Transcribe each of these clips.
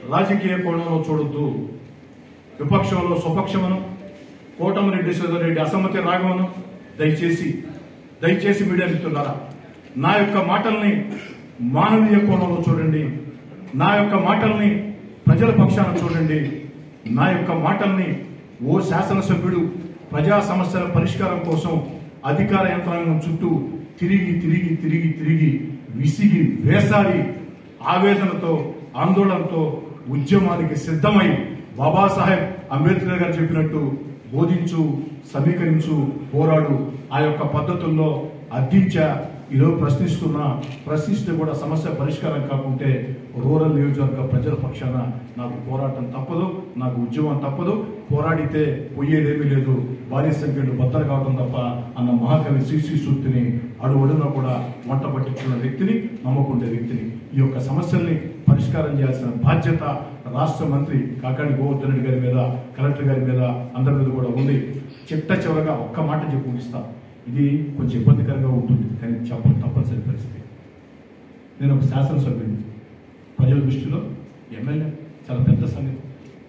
రాజకీయ కోణంలో చూడొద్దు విపక్షంలో స్వపక్షమను కోటమిరెడ్డి రెడ్డి అసమ్మతి రాగమను దయచేసి దయచేసి మీడియా మిత్రులారా నా యొక్క మాటల్ని మానవీయ కోణంలో చూడండి నా యొక్క మాటల్ని ప్రజల పక్షాన చూడండి నా యొక్క మాటల్ని ఓ శాసనసభ్యుడు ప్రజా సమస్యల పరిష్కారం కోసం అధికార యంత్రాంగం చుట్టూ తిరిగి తిరిగి తిరిగి తిరిగి విసిగి వేసారి ఆవేదనతో ఆందోళనతో ఉద్యమానికి సిద్ధమై బాబాసాహెబ్ అంబేద్కర్ గారు చెప్పినట్టు బోధించు సమీకరించు పోరాడు ఆ యొక్క పద్ధతుల్లో అర్థించా ఈరోజు ప్రశ్నిస్తున్నా ప్రశ్నిస్తే కూడా సమస్య పరిష్కారం కాకుంటే రూరల్ నియోజకవర్గ ప్రజల పక్షాన నాకు పోరాటం తప్పదు నాకు ఉద్యమం తప్పదు పోరాడితే పోయేదేమీ లేదు భారీ సంఖ్యలో బద్దలు కావడం తప్ప అన్న మహాకవి శ్రీశ్రీ సూక్తిని అడుగడున కూడా వంట పట్టించుకున్న వ్యక్తిని నమ్మకుండే వ్యక్తిని ఈ యొక్క సమస్యల్ని పరిష్కారం చేయాల్సిన బాధ్యత రాష్ట్ర మంత్రి కాకాని గోవర్ధన్ రెడ్డి గారి మీద కలెక్టర్ గారి మీద అందరి మీద కూడా ఉంది చిట్ట చివరగా ఒక్క మాట చెప్పి ముగిస్తా ఇది కొంచెం ఇబ్బందికరంగా ఉంటుంది కానీ చెప్పడం తప్పనిసరి పరిస్థితి నేను ఒక శాసనసభ్యుడిని ప్రజల దృష్టిలో ఎమ్మెల్యే చాలా పెద్ద సంగతి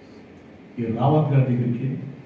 ఈ రావత్ గారి దగ్గరికి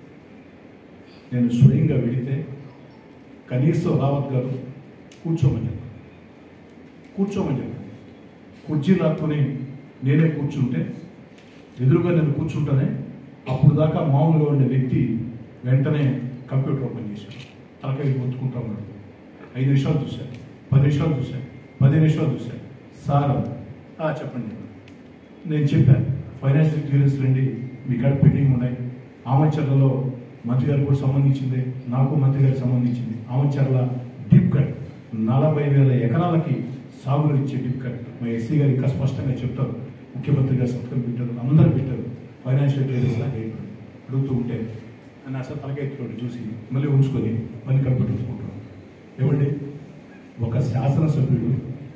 నేను స్వయంగా వెళితే కనీసం రావత్ గారు కూర్చోమని చెప్పాను కూర్చోమని చెప్పాను కుర్చీ లాక్కుని నేనే కూర్చుంటే ఎదురుగా నేను కూర్చుంటానే అప్పుడు దాకా మామూలుగా ఉండే వ్యక్తి వెంటనే కంప్యూటర్ ఓపెన్ చేశాడు తలకాయ ఒత్తుకుంటా ఉన్నాడు ఐదు నిమిషాలు చూశాను పది నిమిషాలు చూశాను పది నిమిషాలు చూశాను సార్ "ఆ, చెప్పండి నేను చెప్పాను ఫైనాన్షియల్ క్లియరెన్స్ రండి మీ కాడ పెండింగ్ ఉన్నాయి ఆమచర్లలో మంత్రి గారికి కూడా సంబంధించింది నాకు మంత్రి గారికి సంబంధించింది ఆమచర్ల డీప్ కట్ నలభై వేల ఎకరాలకి సాగులు ఇచ్చే డీప్ కట్ మా ఎస్సీ గారు ఇంకా స్పష్టంగా చెప్తారు ముఖ్యమంత్రి గారు సంతకం పెట్టారు అందరూ పెట్టారు ఫైనాన్షియల్ క్లియరెన్స్ లాగా అయిపోయింది. అడుగుతూ ఉంటే అని అసలు తలకెత్తుకోండి చూసి మళ్ళీ ఉంచుకొని మళ్ళీ కంప్యూటర్ ఉంచుకుంటాం ఏమండి ఒక శాసనసభ్యుడు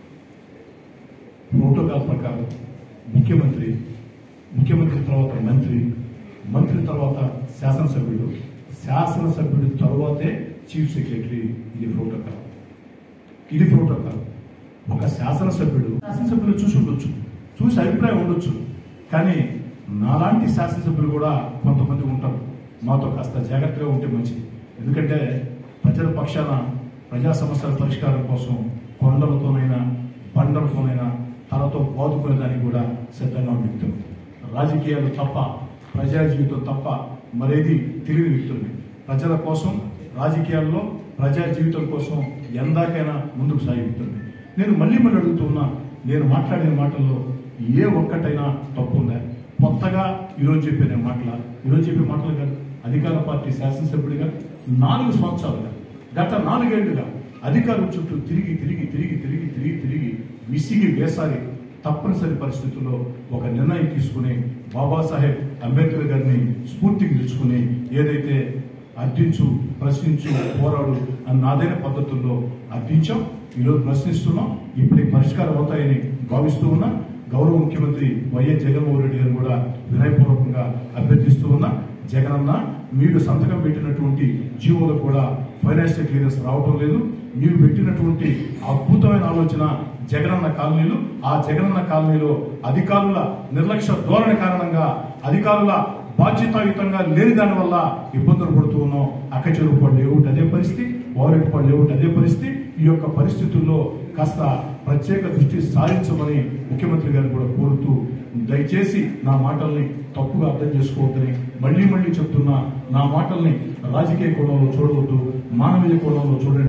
ప్రోటోకాల్ ప్రకారం ముఖ్యమంత్రి ముఖ్యమంత్రి తర్వాత మంత్రి మంత్రి తర్వాత శాసనసభ్యుడు శాసనసభ్యుడు తర్వాతే చీఫ్ సెక్రటరీ ఇది ప్రోటోకాల్ ఇది ప్రోటోకాల్ ఒక శాసనసభ్యుడు శాసనసభ్యులు చూసి ఉండొచ్చు చూసి అభిప్రాయం ఉండొచ్చు కానీ నాలాంటి శాసనసభ్యులు కూడా కొంతమంది ఉంటారు మాతో కాస్త జాగ్రత్తగా ఉంటే మంచిది ఎందుకంటే ప్రజల పక్షాన ప్రజా సమస్యల పరిష్కారం కోసం కొండలతోనైనా బండలతోనైనా తలతో బాదుకునే దానికి కూడా సిద్ధంగా ఉన్న వ్యక్తులు రాజకీయాలు తప్ప ప్రజా జీవితం తప్ప మరేది తెలియని వ్యక్తుల్ని ప్రజల కోసం రాజకీయాల్లో ప్రజా జీవితం కోసం ఎందాకైనా ముందుకు సాగే వ్యక్తుల్ని నేను మళ్ళీ మళ్ళీ అడుగుతున్నా నేను మాట్లాడిన మాటల్లో ఏ ఒక్కటైనా తప్పు ఉందా కొత్తగా ఈరోజు చెప్పే నేను మాటల ఈరోజు చెప్పే మాటలు కాదు అధికార పార్టీ శాసనసభ్యుడిగా నాలుగు సంవత్సరాలుగా గత నాలుగేళ్లుగా అధికారుల చుట్టూ తిరిగి తిరిగి తిరిగి తిరిగి తిరిగి తిరిగి విసిగి వేసారి తప్పనిసరి పరిస్థితుల్లో ఒక నిర్ణయం తీసుకుని బాబాసాహెబ్ అంబేద్కర్ గారిని స్ఫూర్తికి తెచ్చుకుని ఏదైతే అర్థించు ప్రశ్నించు పోరాడు అన్న నాదైన పద్ధతుల్లో అర్థించాం ఈరోజు ప్రశ్నిస్తున్నాం ఇప్పటికి పరిష్కారం అవుతాయని భావిస్తూ ఉన్నా గౌరవ ముఖ్యమంత్రి వైఎస్ జగన్మోహన్ రెడ్డి గారు కూడా వినయపూర్వకంగా అభ్యర్థిస్తూ ఉన్నా జగనన్న మీరు సంతకం పెట్టినటువంటి జీవోలో కూడా ఫైనాన్షియల్ క్లియరెన్స్ రావటం లేదు మీరు పెట్టినటువంటి అద్భుతమైన ఆలోచన జగనన్న కాలనీలు ఆ జగనన్న కాలనీలో అధికారుల నిర్లక్ష్య ధోరణి కారణంగా అధికారుల బాధ్యతాయుతంగా లేని దాని వల్ల ఇబ్బందులు పడుతూ ఉన్నాం అక్క చెరువు పడు లేవుట్ అదే పరిస్థితి ఓరెట్ పడు లేవుట్ అదే పరిస్థితి ఈ యొక్క పరిస్థితుల్లో కాస్త ప్రత్యేక దృష్టి సారించమని ముఖ్యమంత్రి గారిని కూడా కోరుతూ దయచేసి నా మాటల్ని తప్పుగా అర్థం చేసుకోవద్దని మళ్ళీ మళ్ళీ చెప్తున్నా నా మాటల్ని రాజకీయ కోణంలో చూడవద్దు మానవీయ కోణంలో చూడండి